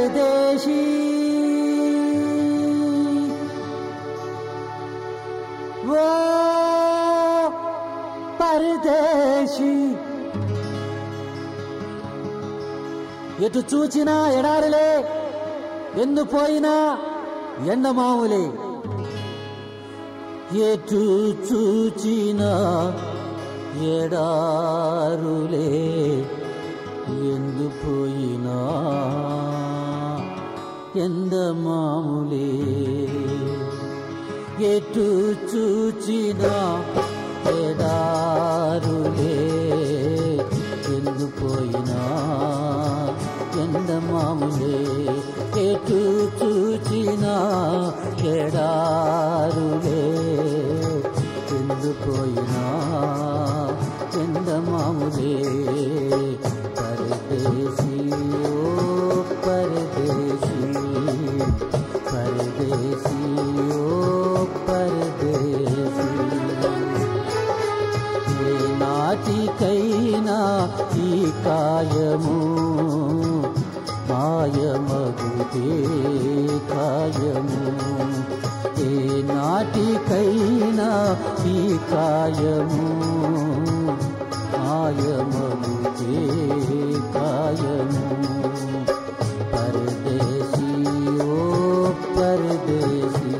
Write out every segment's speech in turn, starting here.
परदेशी वो परदेशी ఎటు చూచినా ఎడారులే ఎందు పోయినా ఎండమావులే ఎటు చూచినా ఎడారులే ఎందు పోయినా ఎండమాములే ఎటు చూచినా ఎడారులే ఎందు పోయినా ఎండమాములే ఎటు చూచినా ఎడారులే ఎందు పోయినా ఎండమాములే పరదేశీ ఓ పరదేశీ పరదేశీ ఓ పరదేశీ ఏ నాటికైనా ఈ కాయము మాయమగుదే కాయము ఏ నాటికైనా ఈ కాయము మాయమగుదే కాయము పరదేశీ ఓ పరదేశీ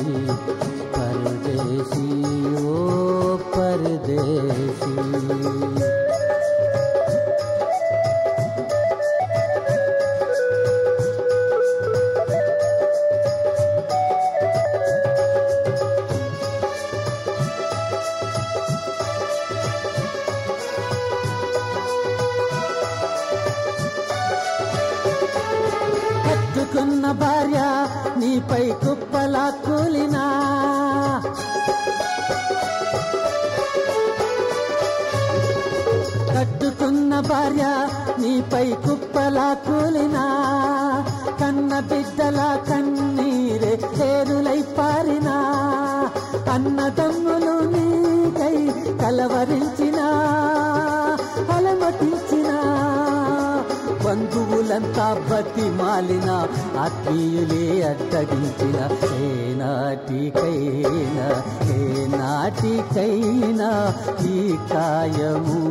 పరదేశీ ఓ పరదేశీ కట్టుకున్న భార్య నీపై కుప్పలా కూలినా కట్టుకున్న భార్య నీపై కుప్పలా కూలినా కన్న బిడ్డల కన్నీరే ఏరులై పారినా అన్నదమ్ములు నీకై కలవరించినా అలమటించినా బంధువులంతా బతి మాలిన ఆత్మీయులే అడ్డగించిన ఏ నాటికైనా ఏ నాటికైనా ఈ కాయము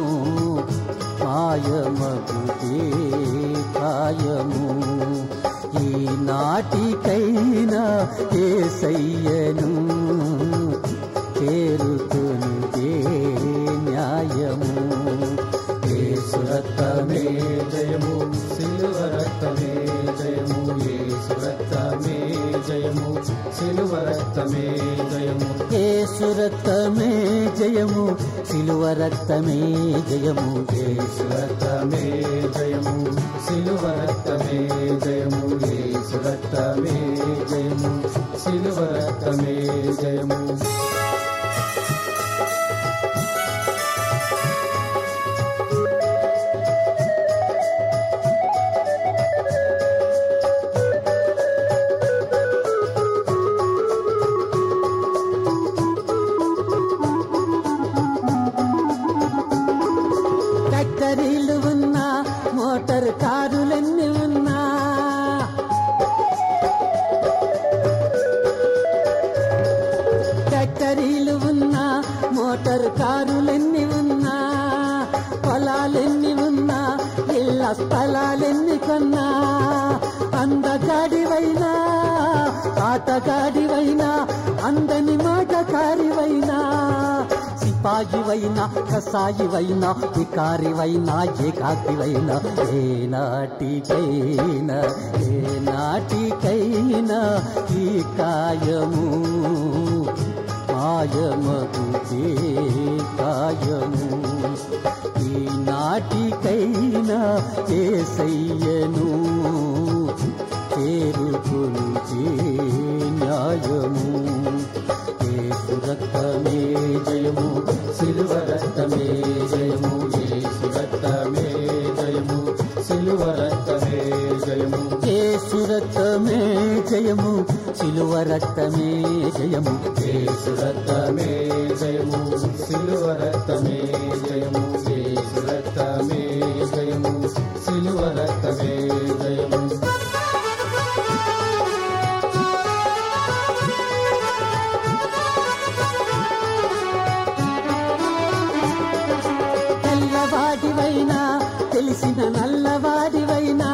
మాయమగుతే కాయము ఈ నాటికైనా ఏ సయ్యను చేరుతునిదే న్యాయము యేసు రక్తమే జయము సిలువ రక్తమే జయము యేసు రక్తమే జయము సిలువ రక్తమే జయము యేసు రక్తమే జయము సిలువ రక్తమే జయము యేసు రక్తమే జయము సిలువ రక్తమే జయము యేసు రక్తమే జయము సిలువ రక్తమే జయము ఫ్యాక్టరీలు ఉన్నా మోటార్ కారులన్నీ ఉన్నా ఫ్యాక్టరీలు ఉన్నా మోటార్ కారులెన్ని ఉన్నా పొలాలెన్ని ఉన్నా ఇళ్ళ స్థలాలెన్ని కొన్నా అందగాడివైనా ఆటగాడివైనా అందని మాటకారివైనా సిపాయివైనా కసాయివైనా వికారివైనా ఏకాకివైనా ఏ నాటికైనా ఏ నాటికైనా ఈ కాయము మాయమగుతే కాయము ఈ నాటికైనా ఏసయ్యను చేరుకుని న్యాయము యేసు రక్తమే జయము సిలువ రక్తమే జయము యేసు రక్తమే జయము సిలువ రక్తమే జయము యేసు రక్తమే జయము సిలువ రక్తమే జయము యేసు రక్తమే జయము సిలువ రక్తమే జయము యేసు రక్తమే జయము సిలువ రక్తమే జయము తెలిసిన నల్లవాడివైనా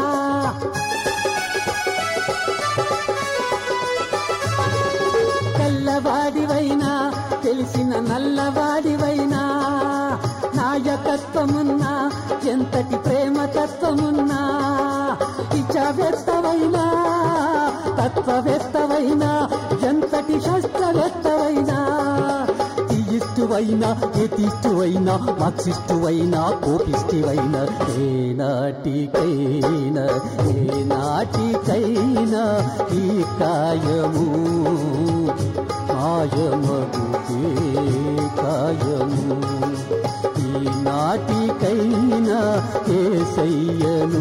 తెల్లవాడివైనా తెలిసిన నల్లవాడివైనా నాయకత్వమున్నా ఎంతటి ప్రేమతత్వమున్నా ఇచ్చావేత్తవైనా తత్వవేత్తవైనా ఎంతటి శాస్త్రవేత్తవైనా తీయిస్తువైనా ఎతిస్తువైనా మార్క్సిస్టువైనా కోపిస్తువైనా ఏ నాటికైనా ఏ నాటికైనా ఈ కాయము మాయమగుతే కాయము ఈ నాటికైనా ఏసయ్యను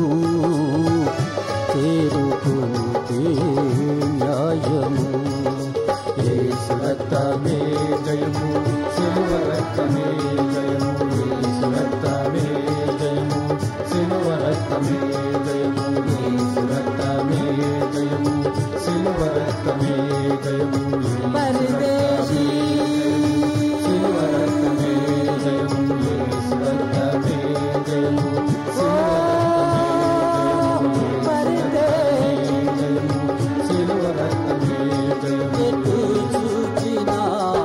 చేరుకునుతే న్యాయము యేసు రక్తమే జయము సిలువ రక్తమే జయము యేసు రక్తమే జయము సిలువ రక్తమే జయము యేసు రక్తమే జయము సిలువ రక్తమే జయము పరదేశీ సిలువ రక్తమే జయము యేసు రక్తమే జయము ఓ పరదేశీ జయము సిలువ రక్తమే జయము ఎటు చూచినా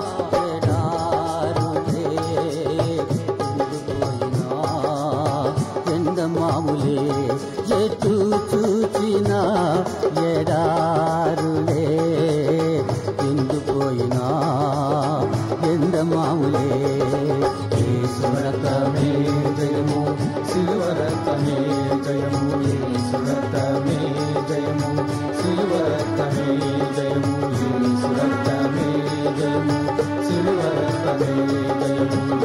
ఎడారులే ఎండిపోయినా ఎండమాములే ఎటు చూచినా ఎడారులే ఎండిపోయినా ఎండమాములే యేసు రక్తమే జయము సిలువ రక్తమే జయము యేసు రక్తమే జయము సిలువ రక్తమే జయము యేసు రక్తమే జయము సిలువ రక్తమే జయము